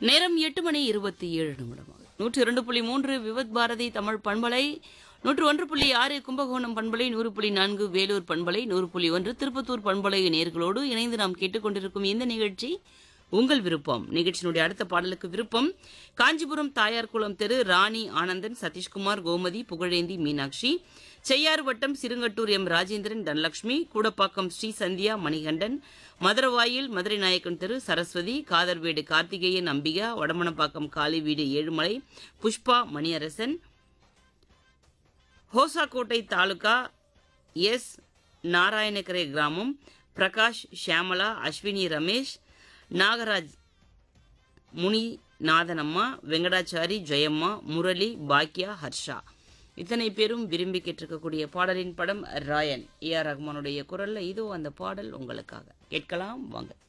நேரம் எட்டு மணி இருபத்தி ஏழு நிமிடமாக நூற்றி இரண்டு புள்ளி மூன்று விவத் பாரதி தமிழ் பண்பலை நூற்று ஒன்று புள்ளி ஆறு கும்பகோணம் பண்பலை நூறு புள்ளி நான்கு வேலூர் பண்பலை நூறு புள்ளி ஒன்று திருப்பத்தூர் பண்பலை நேர்களோடு இணைந்து நாம் கேட்டுக்கொண்டிருக்கும் இந்த நிகழ்ச்சி உங்கள் விருப்பம் நிகழ்ச்சியினுடைய அடுத்த பாடலுக்கு விருப்பம் காஞ்சிபுரம் தாயார் குளம் தெரு ராணி ஆனந்தன் சதீஷ்குமார் கோமதி புகழேந்தி மீனாட்சி செய்யாறு வட்டம் சிறுங்கட்டூர் எம் ராஜேந்திரன் தனலட்சுமி கூடப்பாக்கம் ஸ்ரீ சந்தியா மணிகண்டன் மதுரவாயில் மதுரை நாயக்கன் தெரு சரஸ்வதி காதர்வேடு கார்த்திகேயன் அம்பிகா வடமணப்பாக்கம் காளி வீடு ஏழுமலை புஷ்பா மணியரசன் ஹோசாக்கோட்டை தாலுகா எஸ் நாராயணக்கரை கிராமம் பிரகாஷ் ஷியாமலா அஸ்வினி ரமேஷ் நாகராஜ் முனி நாதனம்மா வெங்கடாச்சாரி ஜெயம்மா முரளி பாக்யா ஹர்ஷா இத்தனை பேரும் விரும்பி கேட்டிருக்கக்கூடிய பாடலின் படம் ராயன் ஏ ஆர் ரஹ்மானுடைய குரல்ல இதோ அந்த பாடல் உங்களுக்காக கேட்கலாம் வாங்க